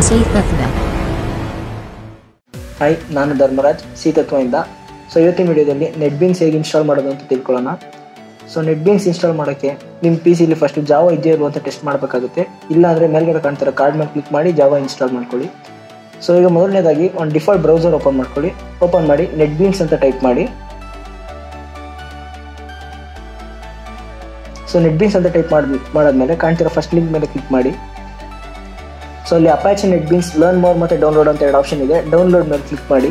C ತತ್ವ hi ನಾನು Dharmaraj C ತತ್ವದಿಂದ so ಇವತ್ತಿನ ವಿಡಿಯೋದಲ್ಲಿ ನೆಟ್ ಬೀನ್ಸ್ ಹೇಗೆ ಇನ್ಸ್ಟಾಲ್ ಮಾಡೋದು ಅಂತ ತಿಳ್ಕೊಳ್ಳೋಣ ಸೊ ನೆಟ್ ಬೀನ್ಸ್ ಇನ್ಸ್ಟಾಲ್ ಮಾಡೋಕ್ಕೆ ನಿಮ್ಮ ಪಿ ಸಿಲಿ ಫಸ್ಟ್ ಜಾವ ಇದೆಯೋ ಇಲ್ವೋ ಅಂತ ಟೆಸ್ಟ್ ಮಾಡಬೇಕಾಗುತ್ತೆ ಇಲ್ಲ ಅಂದರೆ ಮೇಲ್ಗಡೆ ಕಾಣ್ತಿರೋ ಕಾರ್ಡ್ ಮೇಲೆ ಕ್ಲಿಕ್ ಮಾಡಿ ಜಾವ ಇನ್ಸ್ಟಾಲ್ ಮಾಡ್ಕೊಳ್ಳಿ ಸೊ ಈಗ ಮೊದಲನೇದಾಗಿ ಒಂದು ಡಿಫಾಲ್ಟ್ ಬ್ರೌಸರ್ ಓಪನ್ ಮಾಡ್ಕೊಳ್ಳಿ ಓಪನ್ ಮಾಡಿ ನೆಟ್ ಬೀನ್ಸ್ ಅಂತ ಟೈಪ್ ಮಾಡಿ ಸೊ ನೆಟ್ ಬೀನ್ಸ್ ಅಂತ ಟೈಪ್ ಮಾಡಿ ಮಾಡಾದ್ಮೇಲೆ ಕಾಣ್ತಿರೋ ಫಸ್ಟ್ ಲಿಂಕ್ ಮೇಲೆ ಕ್ಲಿಕ್ ಮಾಡಿ ಸೊ ಅಲ್ಲಿ Apache NetBeans learn more ಮತ್ತೆ ಡೌನ್ಲೋಡ್ ಅಂತ ಎರಡು ಆಪ್ಷನ್ ಇದೆ ಡೌನ್ಲೋಡ್ ಮೇಲೆ ಕ್ಲಿಕ್ ಮಾಡಿ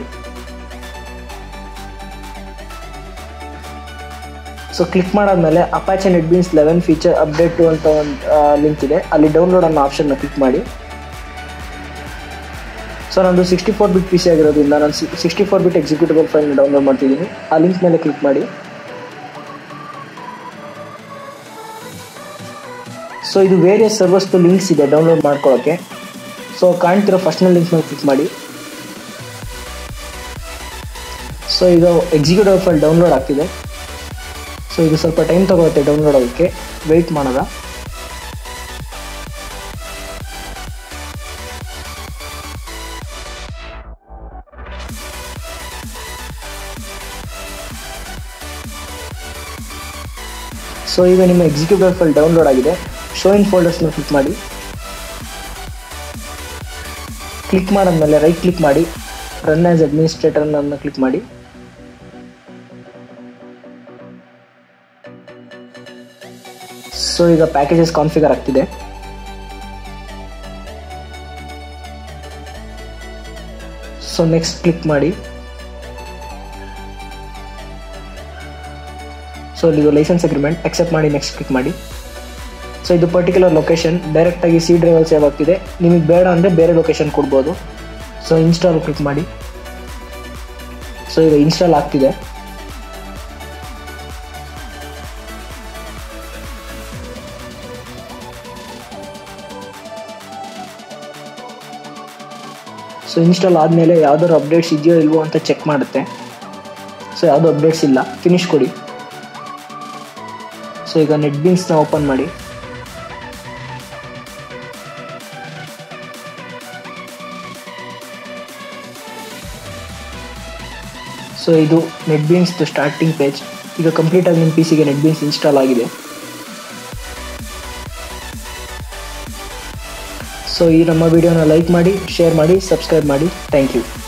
ಸೊ ಕ್ಲಿಕ್ ಮಾಡಾದ್ಮೇಲೆ Apache NetBeans eleven feature update ಅಂತ ಒಂದು ಲಿಂಕ್ ಇದೆ ಅಲ್ಲಿ ಡೌನ್ಲೋಡ್ ಅನ್ನೋ ಆಪ್ಷನ್ನ ಕ್ಲಿಕ್ ಮಾಡಿ ಸೊ ನಂದು sixty four bit P C ಆಗಿರೋದ್ರಿಂದ ನಾನು sixty four bit executable file download ಮಾಡ್ತಿದ್ದೀನಿ ಆ ಲಿಂಕ್ ಮೇಲೆ ಕ್ಲಿಕ್ ಮಾಡಿ ಸೊ ಇದು ವೇರಿಯಸ್ ಸರ್ವರ್ಸ್ದು ಲಿಂಕ್ಸ್ ಇದೆ ಡೌನ್ಲೋಡ್ ಮಾಡ್ಕೊಳ್ಳೋಕ್ಕೆ ಸೊ ಕಾಣ್ತಿರೋ ಫಸ್ಟ್ನ ಲಿಂಕ್ ಮೇಲೆ ಕ್ಲಿಕ್ ಮಾಡಿ ಸೊ ಈಗ ಎಕ್ಸಿಕ್ಯೂಟಿವ್ ಫೈಲ್ ಡೌನ್ಲೋಡ್ ಆಗ್ತಿದೆ ಸೊ ಇದು ಸ್ವಲ್ಪ ಟೈಮ್ ತಗೊಳುತ್ತೆ ಡೌನ್ಲೋಡ್ ಆಗೋಕ್ಕೆ ವೆಯ್ಟ್ ಮಾಡೋದ ಸೊ ಈಗ ನಿಮ್ಮ ಎಕ್ಸಿಕ್ಯೂಟಿವ್ ಫೈಲ್ ಡೌನ್ಲೋಡ್ ಆಗಿದೆ ಶೋ ಇನ್ ಫೋಲ್ಡರ್ಸ್ ಮೇಲೆ ಕ್ಲಿಕ್ ಮಾಡಿ ಕ್ಲಿಕ್ ಮಾಡಾದ್ಮೇಲೆ ರೈಟ್ ಕ್ಲಿಕ್ ಮಾಡಿ ರನ್ ಆಸ್ ಅಡ್ಮಿನಿಸ್ಟ್ರೇಟರ್ ಅನ್ನು ಕ್ಲಿಕ್ ಮಾಡಿ ಸೊ ಈಗ ಪ್ಯಾಕೇಜಸ್ ಕಾನ್ಫಿಗರ್ ಆಗ್ತಿದೆ ಸೊ ನೆಕ್ಸ್ಟ್ ಕ್ಲಿಕ್ ಮಾಡಿ ಸೊ ಇದು ಲೈಸೆನ್ಸ್ ಅಗ್ರಿಮೆಂಟ್ ಅಕ್ಸೆಪ್ಟ್ ಮಾಡಿ ನೆಕ್ಸ್ಟ್ ಕ್ಲಿಕ್ ಮಾಡಿ ಸೊ ಇದು ಪರ್ಟಿಕ್ಯುಲರ್ ಲೊಕೇಶನ್ ಡೈರೆಕ್ಟಾಗಿ ಸಿ ಡ್ರೈವಲ್ಲಿ ಸೇವ್ ಆಗ್ತಿದೆ ನಿಮಗೆ ಬೇಡ ಅಂದರೆ ಬೇರೆ ಲೊಕೇಶನ್ ಕೊಡ್ಬೋದು ಸೊ ಇನ್ಸ್ಟಾಲ್ ಕ್ಲಿಕ್ ಮಾಡಿ ಸೊ ಈಗ ಇನ್ಸ್ಟಾಲ್ ಆಗ್ತಿದೆ ಸೊ ಇನ್ಸ್ಟಾಲ್ ಆದಮೇಲೆ ಯಾವ್ದಾದ್ರು ಅಪ್ಡೇಟ್ಸ್ ಇದೆಯೋ ಇಲ್ವೋ ಅಂತ ಚೆಕ್ ಮಾಡುತ್ತೆ ಸೊ ಯಾವುದೋ ಅಪ್ಡೇಟ್ಸ್ ಇಲ್ಲ ಫಿನಿಶ್ ಕೊಡಿ ಸೊ ಈಗ ನೆಟ್ ಬೀನ್ಸ್ನ ಓಪನ್ ಮಾಡಿ ಸೊ ಇದು ನೆಟ್ ಬೀನ್ಸ್ ಸ್ಟಾರ್ಟಿಂಗ್ ಪೇಜ್ ಈಗ ಕಂಪ್ಲೀಟ್ ಆಗಿ ನಿಮ್ಮ ಪಿ ಸಿಗೆ ನೆಟ್ ಬೀನ್ಸ್ ಇನ್ಸ್ಟಾಲ್ ಆಗಿದೆ ಸೊ ಈ ನಮ್ಮ ವಿಡಿಯೋನ ಲೈಕ್ ಮಾಡಿ ಶೇರ್ ಮಾಡಿ ಸಬ್ಸ್ಕ್ರೈಬ್ ಮಾಡಿ ಥ್ಯಾಂಕ್ ಯು